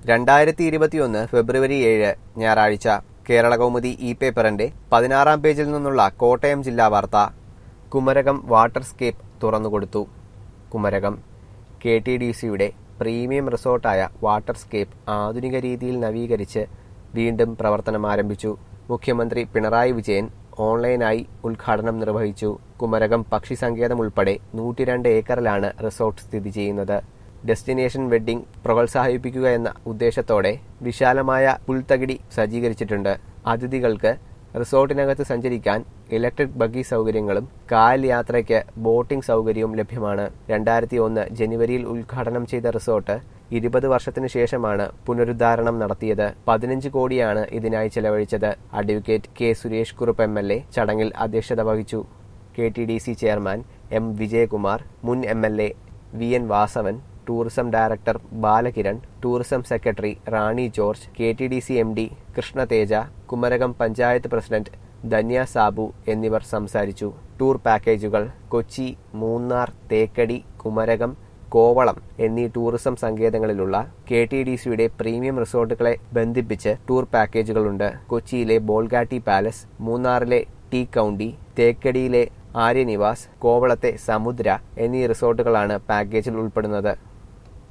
രണ്ടായിരത്തി ഇരുപത്തിയൊന്ന് ഫെബ്രുവരി ഏഴ് ഞായറാഴ്ച കേരള കൗമുദി ഇ പേപ്പറിന്റെ പതിനാറാം പേജിൽ നിന്നുള്ള കോട്ടയം ജില്ലാ വാർത്ത കുമരകം വാട്ടർസ്കേപ്പ് തുറന്നുകൊടുത്തു കുമരകം കെ ടി ഡി സിയുടെ പ്രീമിയം റിസോർട്ടായ വാട്ടർസ്കേപ്പ് ആധുനിക രീതിയിൽ നവീകരിച്ച് വീണ്ടും പ്രവർത്തനം ആരംഭിച്ചു മുഖ്യമന്ത്രി പിണറായി വിജയൻ ഓൺലൈനായി ഉദ്ഘാടനം നിർവഹിച്ചു കുമരകം പക്ഷി സങ്കേതം ഉൾപ്പെടെ നൂറ്റിരണ്ട് ഏക്കറിലാണ് റിസോർട്ട് സ്ഥിതി ചെയ്യുന്നത് ഡെസ്റ്റിനേഷൻ വെഡ്ഡിംഗ് പ്രോത്സാഹിപ്പിക്കുക എന്ന ഉദ്ദേശത്തോടെ വിശാലമായ പുൽത്തകിടി സജ്ജീകരിച്ചിട്ടുണ്ട് അതിഥികൾക്ക് റിസോർട്ടിനകത്ത് സഞ്ചരിക്കാൻ ഇലക്ട്രിക് ബഗ്ഗി സൗകര്യങ്ങളും കായൽ യാത്രയ്ക്ക് ബോട്ടിംഗ് സൗകര്യവും ലഭ്യമാണ് രണ്ടായിരത്തി ഒന്ന് ജനുവരിയിൽ ഉദ്ഘാടനം ചെയ്ത റിസോർട്ട് ഇരുപത് വർഷത്തിനു ശേഷമാണ് പുനരുദ്ധാരണം നടത്തിയത് പതിനഞ്ച് കോടിയാണ് ഇതിനായി ചെലവഴിച്ചത് advocate K Suresh Kurup M L A ചടങ്ങിൽ അധ്യക്ഷത വഹിച്ചു K T D C chairman M Vijayakumar മുൻ M L A V N Vasavan tourism director Balakiran tourism secretary Rani George K T D C M D Krishnateja Kumarakom panchayat president Dhanya Sabu എന്നിവർ സംസാരിച്ചു ടൂർ പാക്കേജുകൾ കൊച്ചി മൂന്നാർ തേക്കടി കുമരകം കോവളം എന്നീ ടൂറിസം സങ്കേതങ്ങളിലുള്ള കെ ടി ഡി സിയുടെ പ്രീമിയം റിസോർട്ടുകളെ ബന്ധിപ്പിച്ച് ടൂർ പാക്കേജുകളുണ്ട് കൊച്ചിയിലെ ബോൾഗാട്ടി പാലസ് മൂന്നാറിലെ ടീ കൗണ്ടി തേക്കടിയിലെ ആര്യനിവാസ് കോവളത്തെ സമുദ്ര എന്നീ റിസോർട്ടുകളാണ് പാക്കേജിൽ ഉൾപ്പെടുന്നത്